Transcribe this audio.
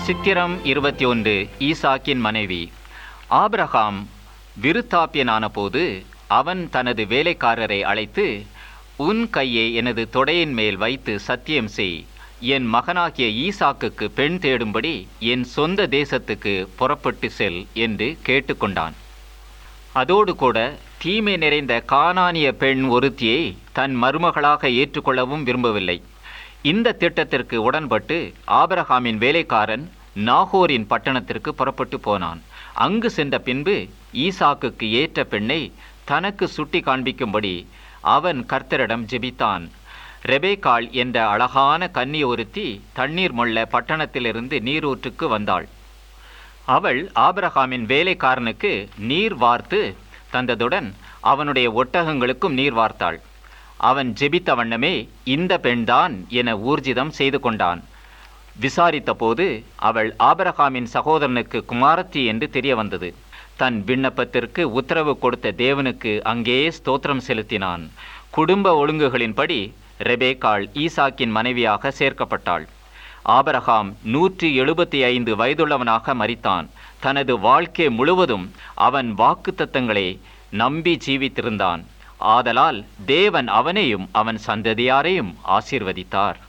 சித்திரம் இருபத்தி ஒன்று ஈசாக்கின் மனைவி ஆபிரகாம் விருத்தாப்பியனான போது அவன் தனது வேலைக்காரரை அழைத்து உன் கையை எனது தொடையின் மேல் வைத்து சத்தியம் செய் என் மகனாகிய ஈசாக்குக்கு பெண் தேடும்படி என் சொந்த தேசத்துக்கு புறப்பட்டு செல் என்று கேட்டுக்கொண்டான் அதோடு கூட தீமை நிறைந்த கானானிய பெண் ஒருத்தியை தன் மருமகளாக ஏற்றுக்கொள்ளவும் விரும்பவில்லை இந்த திட்டத்திற்கு உடன்பட்டு ஆபிரகாமின் வேலைக்காரன் நாகோரின் பட்டணத்திற்கு புறப்பட்டு போனான் அங்கு சென்ற பின்பு ஈசாக்குக்கு ஏற்ற பெண்ணை தனக்கு சுட்டி காண்பிக்கும்படி அவன் கர்த்தரிடம் ஜெபித்தான் ரெபேக்காள் என்ற அழகான கன்னி ஒருத்தி தண்ணீர் மொள்ள பட்டணத்திலிருந்து நீரூற்றுக்கு வந்தாள் அவள் ஆபிரகாமின் வேலைக்காரனுக்கு நீர் வார்த்து தந்ததுடன் அவனுடைய ஒட்டகங்களுக்கும் நீர் வார்த்தாள் அவன் ஜெபித்த வண்ணமே இந்த பெண்தான் என ஊர்ஜிதம் செய்து கொண்டான் விசாரித்தபோது அவள் ஆபிரகாமின் சகோதரனுக்கு குமாரத்தி என்று தெரிய வந்தது தன் விண்ணப்பத்திற்கு உத்தரவு கொடுத்த தேவனுக்கு அங்கே ஸ்தோத்திரம் செலுத்தினான் குடும்ப ஒழுங்குகளின்படி ரெபேக்காள் ஈசாக்கின் மனைவியாக சேர்க்கப்பட்டாள் ஆபரகாம் நூற்றி எழுபத்தி ஐந்து வயதுள்ளவனாக மரித்தான் தனது வாழ்க்கை முழுவதும் அவன் வாக்குத்தத்தங்களை நம்பி ஜீவித்திருந்தான் ஆதலால் தேவன் அவனையும் அவன் சந்ததியாரையும் ஆசீர்வதித்தார்